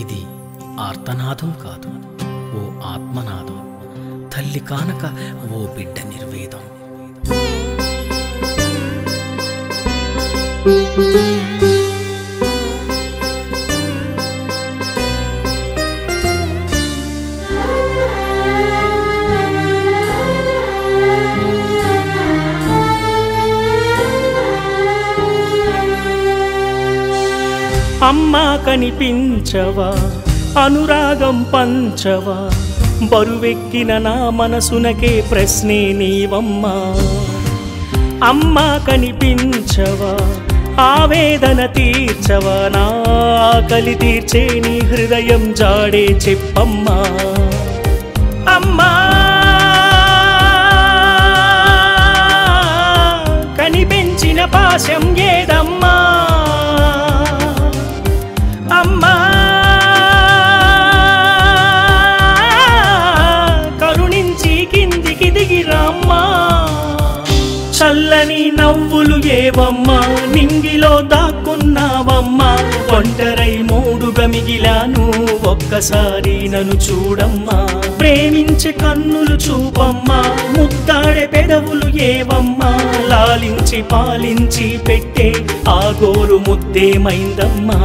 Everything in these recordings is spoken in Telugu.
ఇది ఆర్తనాదం కాదు ఓ ఆత్మనాదం తల్లి కానక ఓ బిడ్డ నిర్వేదం అమ్మా కనిపించవా అనురాగం పంచవా బరువెక్కిన నా మనసునకే ప్రశ్నే నీవమ్మా అమ్మా కనిపించవా ఆవేదన తీర్చవా నా ఆకలి తీర్చే నీ హృదయం జాడే చెప్పమ్మా అమ్మా కనిపెంచిన పాశం ఏదమ్మా అమ్మా కరుణించి కిందికి దిగిరమ్మా చల్లని నవ్వులు ఏవమ్మా నింగిలో దాక్కున్నావమ్మా ఒంటరై మూడుగా మిగిలాను ఒక్కసారి నన్ను చూడమ్మా ప్రేమించే కన్నులు చూపమ్మా ముద్దాడే పెదవులు ఏవమ్మా లాలించి పాలించి పెట్టే ఆ గోరు ముద్దేమైందమ్మా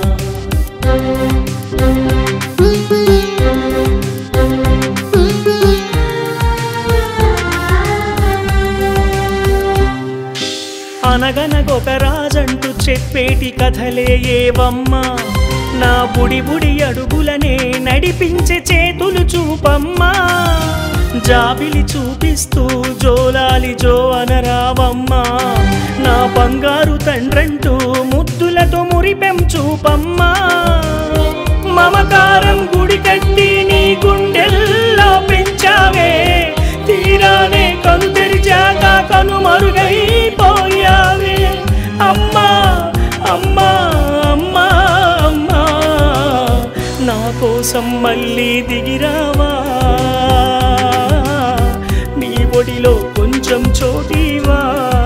అనగనగొక రాజంటూ చెప్పేటి కథలే ఏవమ్మా నా బుడి బుడి అడుగులనే నడిపించే చేతులు చూపమ్మా జాబిలి చూపిస్తూ జోలాలి జో అనరావమ్మా నా బంగారు తండ్రంటూ ముద్దులతో మురిపెం చూపమ్మా మమకారం గుడి కట్టి నీ గుండెల్లో పెంచావే తీరానే కను తెరిచాక కను మరుగైపోయావే అమ్మా అమ్మా అమ్మా అమ్మా నా కోసం మళ్ళీ దిగిరావా నీ ఒడిలో కొంచెం చోటివా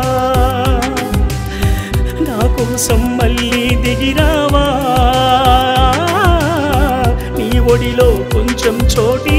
నా కోసం మళ్ళీ దిగిరావా నీ ఒడిలో కొంచెం చోటి